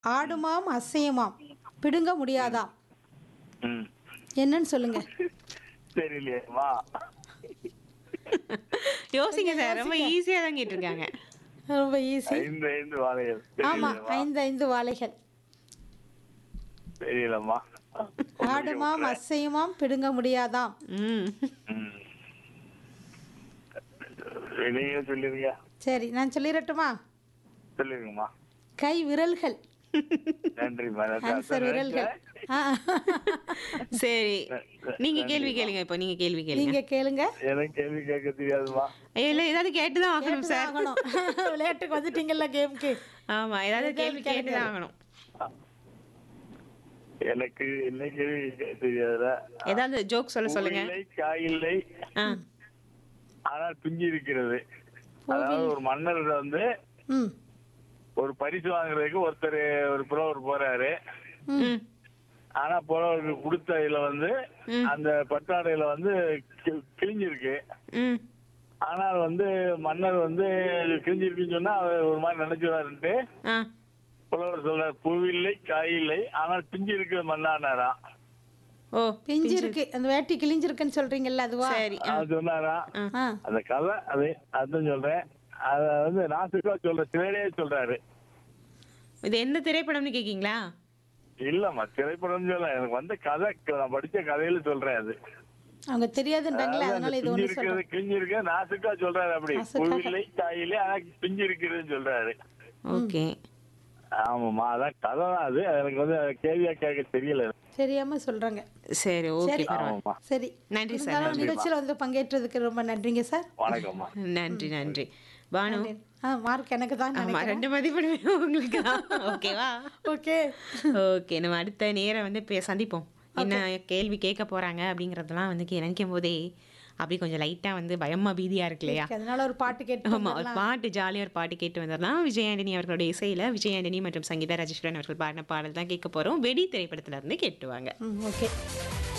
ஆடுமாம் அசையுமாம் பிடுங்க முடியாதாம் ம் என்னன்னு சொல்லுங்க தெரியலையே வா யோசிங்க சார் ரொம்ப ஈஸியா தான் கேட்டிருக்காங்க ரொம்ப ஈஸி ஐந்து ஐந்து வாழைகள் ஆமா தெரியலையேம்மா. ஐந்து ஐந்து வாழைகள் தெரியலம்மா ஆடுமாம் அசையுமாம் பிடுங்க முடியாதாம் ம் ம். நீங்க சொல்லிருங்க சரி நான் சொல்லிடட்டுமா சொல்லிருங்கம்மா கை விரல்கள் நன்றிம்மா நான் ஆன்சர் விரல்கள் ஆ. சரி நீங்க கேள்வி கேளுங்க இப்போ நீங்க கேள்வி கேளுங்க நீங்க கேளுங்க எனக்கு கேள்வி கேட்க தெரியாதுமா இல்ல ஏதாவது கேட்டுதான் ஆகணும் சார் ஆகணும் விளையாட்டுக்கு வந்துட்டீங்கல்ல கேம்க்கு ஆமா ஏதாவது கேள்வி கேட்டுதான் ஆகணும் எனக்கு என்ன கேள்வி கேட்க தெரியாதுல ஏதாவது ஜோக் சொல்ல சொல்லுங்க பூவில்லை, காயில்லை ஆ ஆனால் பிஞ்சு இருக்கிறது அதாவது ஒரு மன்னர் வந்து ம் ஒரு பரிசு வாங்குறதுக்கு ஒருத்தர் ஒரு புலவர் போறாரு ம் ஆனா புலவருக்கு கொடுத்த இதுல வந்து அந்த பட்டாடையில வந்து கி- கிழிஞ்சிருக்கு ம் ஆனால் வந்து மன்னர் வந்து கிழிஞ்சிருக்குன்னு சொன்னா அவர் ஒரு மாதிரி நினைச்சுவாருன்ட்டு ஆ புலவர் சொல்றாரு பூவில்லை காயில்லை ஆனால் பிஞ்சு இருக்கிற மண்ணானாரா ஓ பிஞ்சு இருக்கு அந்த வேட்டி கிழிஞ்சிருக்குன்னு சொல்றீங்கல்ல அதுவா சரி ஆ. அது சொன்னாரா ஆ அந்த கதை அது அதுதான் சொல்றேன் அத வந்து நாசுக்கா சொல்ற சிலையிலே சொல்றாரு இது எந்த திரைப்படம்னு கேக்கீங்களா இல்லம்மா திரைப்படம் சொல்ல எனக்கு வந்த கதை நான் படிச்ச கதையில சொல்றேன் அது அவங்க தெரியாதுன்றாங்களே அதனால இது பிஞ்சு ஒண்ணு இருக்கிறது சொல்றேன் கிழிஞ்சு இருக்க நாசுக்கா சொல்றாரு அப்படி நாசுக்கா. பூவில்லை காயிலே ஆனா பிஞ்சு இருக்கிறதுன்னு சொல்றாரு ஓகே ஆமாம்மா அதான் கதை தான் அது எனக்கு வந்து கேள்வியா கேட்க தெரியல தெரியாம சொல்றாங்க சரி ஓகே சரி. பரவாயில்ல ஆமாம்மா சரி நன்றி சார் இருந்தாலும் நிகழ்ச்சியில வந்து பங்கேற்றதுக்கு ரொம்ப நன்றிங்க சார் வணக்கம்மா நன்றி நன்றி பானு ஆ மார்க் எனக்கு தான் ஆமா ரெண்டு மதிப்பெண் உங்களுக்கு தான் ஓகேவா ஓகே ஓகே நம்ம அடுத்த நேரம் வந்து பே- சந்திப்போம் என்ன கேள்வி கேட்க போறாங்க அப்படிங்கறதெல்லாம் வந்து கே- நினைக்கும் போதே அப்படி கொஞ்சம் லைட்டா வந்து பயமா பீதியா இருக்கு இல்லையா அதனால ஒரு பாட்டு கேட்டு ஆமா ஒரு பாட்டு ஜாலியா ஒரு பாட்டு கேட்டு வந்துடலாம் விஜயாண்டனி அவர்களுடைய இசையில விஜயாண்டனி மற்றும் சங்கீதா ராஜேஸ்வரன் அவர்கள் பாடின பாடல் தான் கேட்க போறோம் வெடி திரைப்படத்துல இருந்து கேட்டுவாங்க ம் ஓகே